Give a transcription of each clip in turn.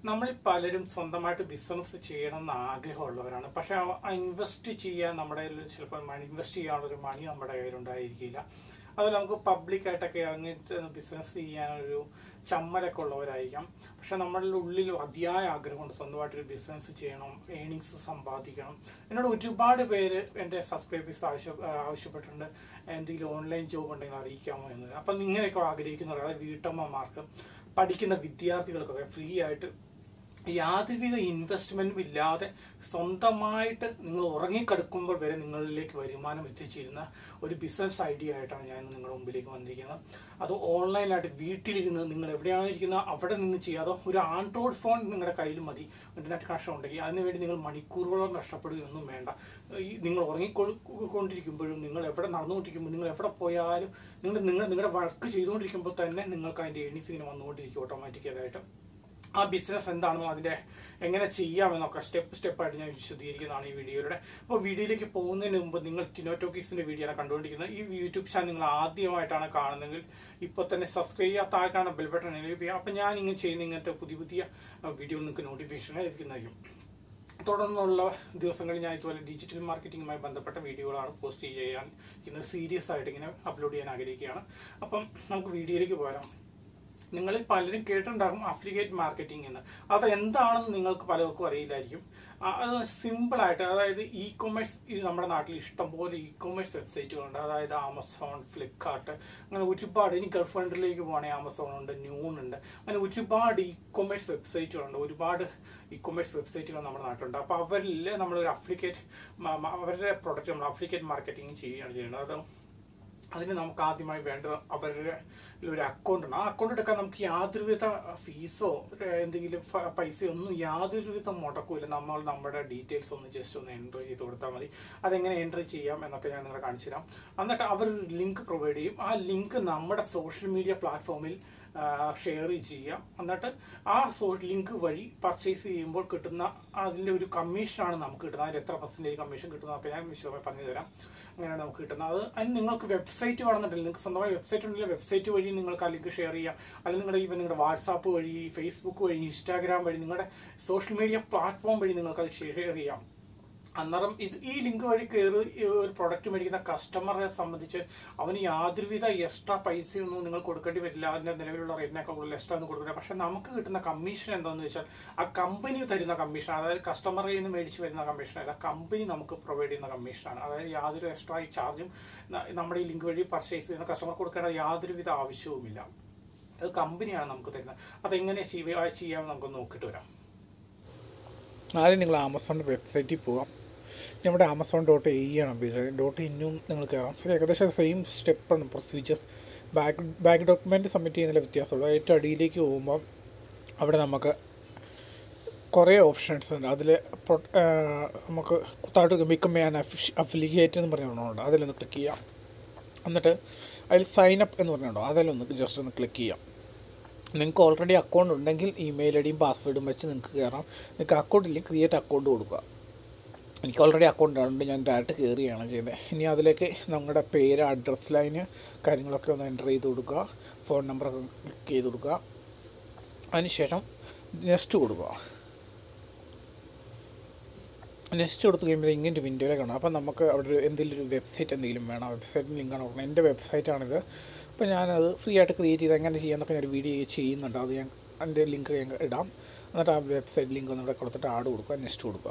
നമ്മൾ പലരും സ്വന്തമായിട്ട് ബിസിനസ് ചെയ്യണം എന്ന് ആഗ്രഹമുള്ളവരാണ് പക്ഷെ ഇൻവെസ്റ്റ് ചെയ്യാൻ നമ്മുടെ കയ്യിൽ ചിലപ്പോൾ മണി ഇൻവെസ്റ്റ് ചെയ്യാനുള്ള ഒരു മണി നമ്മുടെ കയ്യിലുണ്ടായിരിക്കില്ല അതുപോലെ നമുക്ക് പബ്ലിക്കായിട്ടൊക്കെ ഇറങ്ങിയിട്ട് ബിസിനസ് ചെയ്യാനൊരു ചമ്മലൊക്കെ ഉള്ളവരായിരിക്കാം പക്ഷെ നമ്മളുടെ ഉള്ളിൽ അതിയായ ആഗ്രഹമുണ്ട് സ്വന്തമായിട്ടൊരു ബിസിനസ് ചെയ്യണം ഏണിങ്സ് സമ്പാദിക്കണം എന്നോട് ഒരുപാട് പേര് എൻ്റെ സബ്സ്ക്രൈബേഴ്സ് ആവശ്യ ആവശ്യപ്പെട്ടിട്ടുണ്ട് എന്തെങ്കിലും ഓൺലൈൻ ജോബ് ഉണ്ടെങ്കിൽ അറിയിക്കാമോ എന്ന് അപ്പം ഇങ്ങനെയൊക്കെ ആഗ്രഹിക്കുന്നവർ അതായത് വീട്ടമ്മമാർക്ക് പഠിക്കുന്ന വിദ്യാർത്ഥികൾക്കൊക്കെ ഫ്രീ ആയിട്ട് യാതൊരുവിധ ഇൻവെസ്റ്റ്മെന്റും ഇല്ലാതെ സ്വന്തമായിട്ട് നിങ്ങൾ ഉറങ്ങിക്കിടക്കുമ്പോൾ വരെ നിങ്ങളിലേക്ക് വരുമാനം എത്തിച്ചിരുന്ന ഒരു ബിസിനസ് ഐഡിയ ആയിട്ടാണ് ഞാൻ ഇന്ന് നിങ്ങളുടെ മുമ്പിലേക്ക് വന്നിരിക്കുന്നത് അത് ഓൺലൈനായിട്ട് വീട്ടിലിരുന്ന് നിങ്ങൾ എവിടെയാണ് ഇരിക്കുന്നത് അവിടെ നിന്ന് ചെയ്യാതെ ഒരു ആൻഡ്രോയിഡ് ഫോൺ നിങ്ങളുടെ കയ്യിൽ മതി ഇന്റർനെറ്റ് കണക്ഷൻ ഉണ്ടെങ്കിൽ അതിനുവേണ്ടി നിങ്ങൾ മണിക്കൂറുകളോളം കഷ്ടപ്പെടുകയൊന്നും വേണ്ട ഈ നിങ്ങൾ ഉറങ്ങിക്കൊണ്ടിരിക്കുമ്പോഴും നിങ്ങൾ എവിടെ നടന്നുകൊണ്ടിരിക്കുമ്പോൾ നിങ്ങൾ എവിടെ പോയാലും നിങ്ങൾ നിങ്ങൾ നിങ്ങളുടെ വർക്ക് ചെയ്തുകൊണ്ടിരിക്കുമ്പോൾ തന്നെ നിങ്ങൾക്ക് അതിന്റെ ഏണിങ്സ് ഇങ്ങനെ വന്നുകൊണ്ടിരിക്കും ഓട്ടോമാറ്റിക്കലായിട്ട് ആ ബിസിനസ് എന്താണെന്നും അതിന്റെ എങ്ങനെ ചെയ്യാമെന്നൊക്കെ സ്റ്റെപ്പ് സ്റ്റെപ്പായിട്ട് ഞാൻ വിശദീകരിക്കുന്നതാണ് ഈ വീഡിയോയുടെ അപ്പോൾ വീഡിയോയിലേക്ക് പോകുന്നതിന് മുമ്പ് നിങ്ങൾ ടിനോറ്റോക്കീസിന്റെ വീഡിയോ ആണ് കണ്ടുകൊണ്ടിരിക്കുന്നത് ഈ യൂട്യൂബ് ചാനൽ നിങ്ങൾ ആദ്യമായിട്ടാണ് കാണുന്നതെങ്കിൽ ഇപ്പോൾ തന്നെ സബ്സ്ക്രൈബ് ചെയ്യാത്ത താഴെക്കാണ് ബെൽ ബട്ടൺ എനേബിൾ ചെയ്യുക അപ്പോൾ ഞാൻ ഇങ്ങനെ ചെയ്യുന്ന ഇങ്ങനത്തെ പുതിയ പുതിയ വീഡിയോ നിങ്ങൾക്ക് നോട്ടിഫിക്കേഷൻ ലഭിക്കുന്നതായിരിക്കും തുടർന്നുള്ള ദിവസങ്ങളിൽ ഞാൻ ഇതുപോലെ ഡിജിറ്റൽ മാർക്കറ്റിംഗുമായി ബന്ധപ്പെട്ട വീഡിയോകളാണ് പോസ്റ്റ് ചെയ്യാൻ ഇന്ന് സീരിയസ് ആയിട്ട് ഇങ്ങനെ അപ്ലോഡ് ചെയ്യാൻ ആഗ്രഹിക്കുകയാണ് അപ്പം നമുക്ക് വീഡിയോയിലേക്ക് പോരാം നിങ്ങളിൽ പലരും കേട്ടിട്ടുണ്ടാകും അഫിലിയേറ്റ് മാർക്കറ്റിംഗ് എന്ന് അത് എന്താണെന്ന് നിങ്ങൾക്ക് പലർക്കും അറിയില്ലായിരിക്കും ആ, അത് സിമ്പിൾ ആയിട്ട് അതായത് ഇ കൊമേഴ്സ് ഇത് നമ്മുടെ നാട്ടിൽ ഇഷ്ടംപോലെ ഇ കൊമേഴ്സ് വെബ്സൈറ്റുകളുണ്ട് അതായത് ആമസോൺ ഫ്ലിപ്കാർട്ട് അങ്ങനെ ഒരുപാട് ഇനി ഗൾഫ് കൺട്രിയിലേക്ക് പോകണമെങ്കിൽ ആമസോൺ ഉണ്ട് ന്യൂൺ ഉണ്ട് അങ്ങനെ ഒരുപാട് ഇ കൊമേഴ്സ് വെബ്സൈറ്റുകളുണ്ട് ഒരുപാട് ഇ കൊമേഴ്സ് വെബ്സൈറ്റുകൾ നമ്മുടെ നാട്ടിലുണ്ട് അപ്പോൾ അവരിൽ നമ്മളൊരു അഫ്ലിക്കേറ്റ് അവരുടെ പ്രൊഡക്റ്റ് നമ്മൾ അഫ്ലിക്കേറ്റ് മാർക്കറ്റിംഗ് ചെയ്യുകയാണ് ചെയ്യുന്നത് അത് അതിന് നമുക്ക് ആദ്യമായി വേണ്ടത് അവരുടെ ഒരു അക്കൗണ്ട് ഉണ്ട് ആ അക്കൗണ്ട് എടുക്കാൻ നമുക്ക് യാതൊരുവിധ ഫീസോ എന്തെങ്കിലും ഫ- പൈസയോ ഒന്നും യാതൊരുവിധ മുടക്കുമില്ല നമ്മൾ നമ്മുടെ ഡീറ്റെയിൽസ് ഒന്ന് ജസ്റ്റ് ഒന്ന് എൻട്രി ചെയ്ത് കൊടുത്താൽ മതി അതെങ്ങനെ എൻട്രി ചെയ്യാം എന്നൊക്കെ ഞാൻ നിങ്ങളെ കാണിച്ചു തരാം എന്നിട്ട് അവർ ലിങ്ക് പ്രൊവൈഡ് ചെയ്യും ആ ലിങ്ക് നമ്മുടെ സോഷ്യൽ മീഡിയ പ്ലാറ്റ്ഫോമിൽ ഷെയർ ചെയ്യാം എന്നിട്ട് ആ സോ ലിങ്ക് വഴി പർച്ചേസ് ചെയ്യുമ്പോൾ കിട്ടുന്ന അതിന്റെ ഒരു കമ്മീഷനാണ് നമുക്ക് കിട്ടുന്നത് അതിൽ എത്ര പെർസെന്റേജ് കമ്മീഷൻ കിട്ടുന്നതൊക്കെ ഞാൻ വിശദമായി പറഞ്ഞു തരാം അങ്ങനെയാണ് നമുക്ക് കിട്ടുന്നത് അത് അതിന് നിങ്ങൾക്ക് വെബ്സൈറ്റ് വേണമെന്നുണ്ടെങ്കിൽ നിങ്ങൾക്ക് സ്വന്തമായി വെബ്സൈറ്റ് ഉണ്ടെങ്കിൽ വെബ്സൈറ്റ് വഴി നിങ്ങൾക്ക് ആ ലിങ്ക് ഷെയർ ചെയ്യാം അല്ലെങ്കിൽ നിങ്ങളുടെ ഈവൻ നിങ്ങളുടെ വാട്സാപ്പ് വഴി ഫേസ്ബുക്ക് വഴി ഇൻസ്റ്റാഗ്രാം വഴി നിങ്ങളുടെ സോഷ്യൽ മീഡിയ പ്ലാറ്റ്ഫോം വഴി നിങ്ങൾക്ക് അത് ഷെയർ ചെയ്യാം അന്നേരം ഇത് ഈ ലിങ്ക് വഴി കയറി ഈ ഒരു പ്രൊഡക്റ്റ് മേടിക്കുന്ന കസ്റ്റമറെ സംബന്ധിച്ച് അവന് യാതൊരുവിധ എക്സ്ട്രാ പൈസയൊന്നും നിങ്ങൾ കൊടുക്കേണ്ടി വരില്ല അതിന്റെ നിലവിലുള്ള റേറ്റിനൊക്കെ കൂടുതൽ എക്സ്ട്രാ ഒന്നും കൊടുക്കില്ല പക്ഷെ നമുക്ക് കിട്ടുന്ന കമ്മീഷൻ എന്താണെന്ന് വെച്ചാൽ ആ കമ്പനി തരുന്ന കമ്മീഷൻ അതായത് കസ്റ്റമറിൽ നിന്ന് മേടിച്ച് വരുന്ന കമ്മീഷൻ അല്ല കമ്പനി നമുക്ക് പ്രൊവൈഡ് ചെയ്യുന്ന കമ്മീഷനാണ് അതായത് യാതൊരു എക്സ്ട്രാ ചാർജും നമ്മുടെ ഈ ലിങ്ക് വഴി പർച്ചേസ് ചെയ്യുന്ന കസ്റ്റമർ കൊടുക്കേണ്ട യാതൊരുവിധ ആവശ്യവുമില്ല അത് കമ്പനിയാണ് നമുക്ക് തരുന്നത് അതെങ്ങനെ ചെയ്യുക ചെയ്യാമെന്ന് നമുക്ക് നോക്കിയിട്ട് വരാം ആദ്യം നിങ്ങൾ ആമസോണിൻ്റെ വെബ്സൈറ്റിൽ പോകാം നമ്മുടെ ആമസോൺ ഡോട്ട് എ ആണ് ഡോട്ട് ഇന്നും നിങ്ങൾ കയറാം ശരി ഏകദേശം സെയിം സ്റ്റെപ്പാണ് procedure back back document submit ചെയ്യുന്നതിൽ വ്യത്യാസമുള്ളൂ ഏറ്റവും അടിയിലേക്ക് പോകുമ്പോൾ അവിടെ നമുക്ക് കുറേ ഓപ്ഷൻസ് ഉണ്ട് അതിൽ നമുക്ക് താഴോട്ട് ബിക്കം ആൻ അഫിലിയേറ്റ് എന്ന് പറഞ്ഞുകൊണ്ട് അതിലൊന്ന് ക്ലിക്ക് ചെയ്യാം എന്നിട്ട് അതിൽ സൈൻ അപ്പ് എന്ന് പറഞ്ഞുണ്ടോ അതിലൊന്ന് ജസ്റ്റ് ഒന്ന് ക്ലിക്ക് ചെയ്യാം നിങ്ങൾക്ക് ഓൾറെഡി അക്കൗണ്ട് ഉണ്ടെങ്കിൽ ഇമെയിൽ ഐ ഡിയും പാസ്വേഡും വെച്ച് നിങ്ങൾക്ക് കയറാം നിങ്ങൾക്ക് അക്കൗണ്ട് ഇല്ലെങ്കിൽ ക്രിയേറ്റ് അക്കൗണ്ട് കൊടുക്കുക എനിക്ക് ഓൾറെഡി അക്കൗണ്ട് ഉണ്ട് ഞാൻ ഡയറക്റ്റ് കയറുകയാണ് ചെയ്യുന്നത് ഇനി അതിലേക്ക് നമ്മുടെ പേര് അഡ്രസ് ലൈന് കാര്യങ്ങളൊക്കെ ഒന്ന് എൻ്റർ ചെയ്ത് കൊടുക്കുക ഫോൺ നമ്പറൊക്കെ ക്ലിക്ക് ചെയ്ത് കൊടുക്കുക അതിനുശേഷം നെക്സ്റ്റ് കൊടുക്കുക നെക്സ്റ്റ് കൊടുത്ത് കഴിയുമ്പോൾ ഇങ്ങനെ വിൻഡോയിലേക്ക് കാണാം അപ്പോൾ നമുക്ക് അവിടെ ഒരു എന്തെങ്കിലും ഒരു വെബ്സൈറ്റ് എന്തെങ്കിലും വേണം വെബ്സൈറ്റിന് ലിങ്കാണ് കൊടുക്കുന്നത് എൻ്റെ വെബ്സൈറ്റാണിത് അപ്പോൾ ഞാനത് ഫ്രീ ആയിട്ട് ക്രിയേറ്റ് ചെയ്ത് എങ്ങനെ ചെയ്യാമെന്നൊക്കെ ഞാൻ ഒരു വീഡിയോ ചെയ്യുന്നുണ്ട് അത് ഞാൻ അതിൻ്റെ ലിങ്ക് ഞാൻ ഇടാം എന്നിട്ട് ആ വെബ്സൈറ്റ് ലിങ്ക് ഒന്ന് ഇവിടെ കൊടുത്തിട്ട് ആഡ് കൊടുക്കുക നെക്സ്റ്റ് കൊടുക്കുക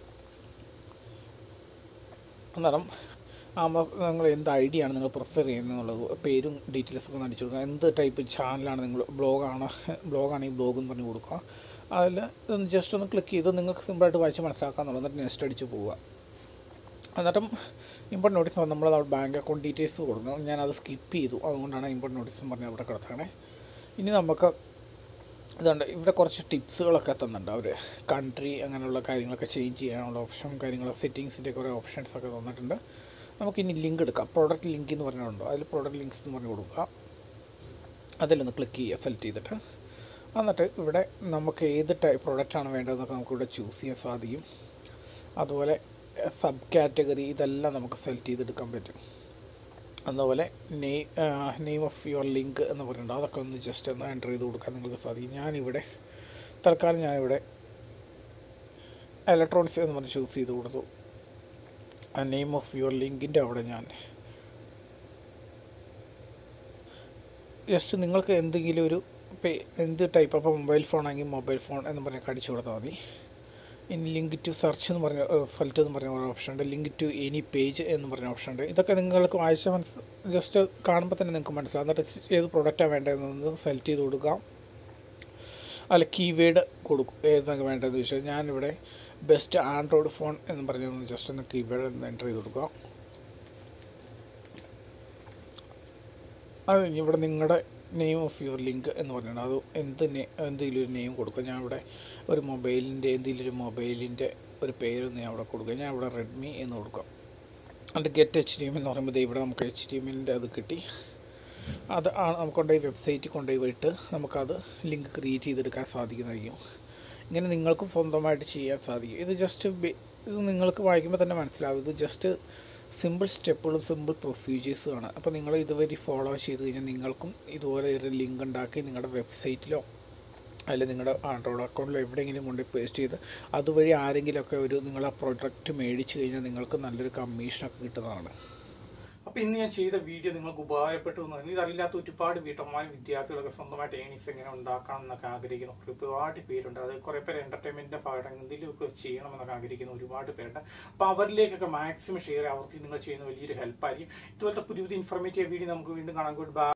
അന്നേരം ആകുമ്പോൾ നിങ്ങൾ എന്ത് ഐഡിയ ആണ് നിങ്ങൾ പ്രിഫർ ചെയ്യുന്നത് എന്നുള്ളത് പേരും ഡീറ്റെയിൽസൊക്കെ ഒന്ന് അടിച്ചു കൊടുക്കുക എന്ത് ടൈപ്പ് ചാനലാണ് നിങ്ങൾ ബ്ലോഗാണ് ബ്ലോഗാണെങ്കിൽ ബ്ലോഗ് എന്ന് പറഞ്ഞ് കൊടുക്കുക അതിൽ ഇതൊന്ന് ജസ്റ്റ് ഒന്ന് ക്ലിക്ക് ചെയ്ത് നിങ്ങൾക്ക് സിമ്പിളായിട്ട് വായിച്ച് മനസ്സിലാക്കാമെന്നുള്ളത് എന്നിട്ട് നെക്സ്റ്റ് അടിച്ച് പോവുക എന്നിട്ടും ഇമ്പോർട്ട് നോട്ടീസ് നമ്മൾ അവിടെ ബാങ്ക് അക്കൗണ്ട് ഡീറ്റെയിൽസ് കൊടുക്കണം ഞാനത് സ്കിപ്പ് ചെയ്തു അതുകൊണ്ടാണ് ഇമ്പോർട്ട് നോട്ടീസ് എന്ന് പറഞ്ഞാൽ അവിടെ കിടത്തണേ ഇനി നമുക്ക് ഇതുണ്ട് ഇവിടെ കുറച്ച് ടിപ്സുകളൊക്കെ തന്നിട്ടുണ്ട് അവർ കൺട്രി അങ്ങനെയുള്ള കാര്യങ്ങളൊക്കെ ചേഞ്ച് ചെയ്യാനുള്ള ഓപ്ഷൻ കാര്യങ്ങൾ സെറ്റിങ്സിൻ്റെ കുറേ ഓപ്ഷൻസ് ഒക്കെ തന്നിട്ടുണ്ട് നമുക്ക് ഇനി ലിങ്ക് എടുക്കാം പ്രോഡക്റ്റ് ലിങ്ക് എന്ന് പറഞ്ഞിട്ടുണ്ടോ അതിൽ പ്രോഡക്റ്റ് ലിങ്ക്സ് എന്ന് പറഞ്ഞ് കൊടുക്കുക അതിലൊന്ന് ക്ലിക്ക് ചെയ്യുക സെലക്ട് ചെയ്തിട്ട് എന്നിട്ട് ഇവിടെ നമുക്ക് ഏത് ടൈപ്പ് പ്രോഡക്റ്റാണ് വേണ്ടതെന്നൊക്കെ നമുക്ക് ഇവിടെ ചൂസ് ചെയ്യാൻ സാധിക്കും അതുപോലെ സബ് കാറ്റഗറി ഇതെല്ലാം നമുക്ക് സെലക്ട് ചെയ്തെടുക്കാൻ പറ്റും അതുപോലെ നെയ് നെയിം ഓഫ് യുവർ ലിങ്ക് എന്ന് പറഞ്ഞിട്ടുണ്ട് അതൊക്കെ ഒന്ന് ജസ്റ്റ് ഒന്ന് എൻ്റർ ചെയ്ത് കൊടുക്കാൻ നിങ്ങൾക്ക് സാധിക്കും ഞാനിവിടെ തൽക്കാലം ഞാനിവിടെ ഇലക്ട്രോണിക്സ് എന്ന് പറഞ്ഞ് ചൂസ് ചെയ്ത് കൊടുത്തു ആ നെയിം ഓഫ് യുവർ ലിങ്കിൻ്റെ അവിടെ ഞാൻ ജസ്റ്റ് നിങ്ങൾക്ക് എന്തെങ്കിലും ഒരു പേ എന്ത് ടൈപ്പ് അപ്പോൾ മൊബൈൽ ഫോൺ ആണെങ്കിൽ മൊബൈൽ ഫോൺ എന്ന് പറഞ്ഞ് അടിച്ചു കൊടുത്താൽ മതി ഇനി ലിങ്ക് ടു സെർച്ച് എന്ന് പറഞ്ഞ റിസൾട്ട് എന്ന് പറഞ്ഞ ഒരു ഓപ്ഷൻ ഉണ്ട് ലിങ്ക് ടു എനി പേജ് എന്ന് പറഞ്ഞ ഓപ്ഷൻ ഉണ്ട് ഇതൊക്കെ നിങ്ങൾക്ക് വായിച്ച മനസ്സ് ജസ്റ്റ് കാണുമ്പോൾ തന്നെ നിങ്ങൾക്ക് മനസ്സിലാവും എന്നിട്ട് ഏത് പ്രൊഡക്റ്റാണ് വേണ്ടതെന്ന് സെലക്ട് ചെയ്ത് കൊടുക്കാം അല്ല കീവേഡ് കൊടുക്കും ഏതാണ് വേണ്ടതെന്ന് ചോദിച്ചാൽ ഞാനിവിടെ ബെസ്റ്റ് ആൻഡ്രോയിഡ് ഫോൺ എന്ന് പറഞ്ഞൊന്ന് ജസ്റ്റ് ഒന്ന് കീവേഡ് ഒന്ന് എൻ്റർ ചെയ്ത് കൊടുക്കുക അത് കഴിഞ്ഞ് ഇവിടെ നിങ്ങളുടെ നെയിം ഓഫ് യുവർ ലിങ്ക് എന്ന് പറഞ്ഞാൽ അത് എന്ത് നെ എന്തെങ്കിലും ഒരു നെയിം കൊടുക്കുക ഞാൻ ഇവിടെ ഒരു മൊബൈലിൻ്റെ എന്തെങ്കിലും ഒരു മൊബൈലിൻ്റെ ഒരു പേരൊന്ന് ഞാൻ അവിടെ കൊടുക്കുക ഞാൻ ഇവിടെ റെഡ്മി എന്ന് കൊടുക്കാം എന്നിട്ട് ഗെറ്റ് എച്ച് ഡി എം എന്ന് പറയുമ്പോൾ ദേ ഇവിടെ നമുക്ക് എച്ച് ഡി എമ്മിൻ്റെ അത് കിട്ടി അത് ആണ് നമുക്ക് കൊണ്ടുപോയി വെബ്സൈറ്റിൽ കൊണ്ടുപോയി വിട്ട് നമുക്കത് ലിങ്ക് ക്രിയേറ്റ് ചെയ്തെടുക്കാൻ സാധിക്കുന്നതായിരിക്കും ഇങ്ങനെ നിങ്ങൾക്കും സ്വന്തമായിട്ട് ചെയ്യാൻ സാധിക്കും ഇത് ജസ്റ്റ് ഇത് നിങ്ങൾക്ക് വായിക്കുമ്പോൾ തന്നെ മനസ്സിലാവും ഇത് ജസ്റ്റ് സിമ്പിൾ സ്റ്റെപ്പുകളും സിമ്പിൾ പ്രൊസീജിയേഴ്സും ആണ് അപ്പോൾ നിങ്ങൾ ഇതുവരെ ഫോളോ ചെയ്ത് കഴിഞ്ഞാൽ നിങ്ങൾക്കും ഇതുപോലെ ഒരു ലിങ്ക് ഉണ്ടാക്കി നിങ്ങളുടെ വെബ്സൈറ്റിലോ അല്ലെങ്കിൽ നിങ്ങളുടെ ആൻഡ്രോയിഡ് അക്കൗണ്ടിലോ എവിടെയെങ്കിലും കൊണ്ട് പേസ്റ്റ് ചെയ്ത് അതുവഴി ആരെങ്കിലുമൊക്കെ ഒരു നിങ്ങൾ ആ പ്രൊഡക്റ്റ് മേടിച്ച് കഴിഞ്ഞാൽ നിങ്ങൾക്ക് നല്ലൊരു കമ്മീഷനൊക്കെ കിട്ടുന്നതാണ് അപ്പൊ ഇന്ന് ഞാൻ ചെയ്ത വീഡിയോ നിങ്ങൾക്ക് ഉപകാരപ്പെട്ടു എന്ന് തോന്നി. ഇതറിയില്ലാത്ത ഒരുപാട് വീട്ടമ്മമാരും വിദ്യാർത്ഥികളൊക്കെ സ്വന്തമായിട്ട് ഏണിങ്സ് എങ്ങനെ ഉണ്ടാക്കണം എന്നൊക്കെ ആഗ്രഹിക്കുന്ന ഒരുപാട് പേരുണ്ട് അത് കുറെ പേര് എന്റർടൈൻമെന്റിന്റെ ഭാഗമായിട്ട് എന്തെങ്കിലുമൊക്കെ ചെയ്യണമെന്നൊക്കെ ആഗ്രഹിക്കുന്ന ഒരുപാട് പേരുണ്ട് അപ്പൊ അവരിലേക്കൊക്കെ മാക്സിമം ഷെയർ അവർക്ക് നിങ്ങൾ ചെയ്യുന്ന വലിയൊരു ഹെൽപ്പായിരിക്കും ഇതുപോലത്തെ പുതിയ പുതിയ ഇൻഫർമേറ്റീവ് വീഡിയോ നമുക്ക് വീണ്ടും കാണാൻ ഗുഡ് ബൈ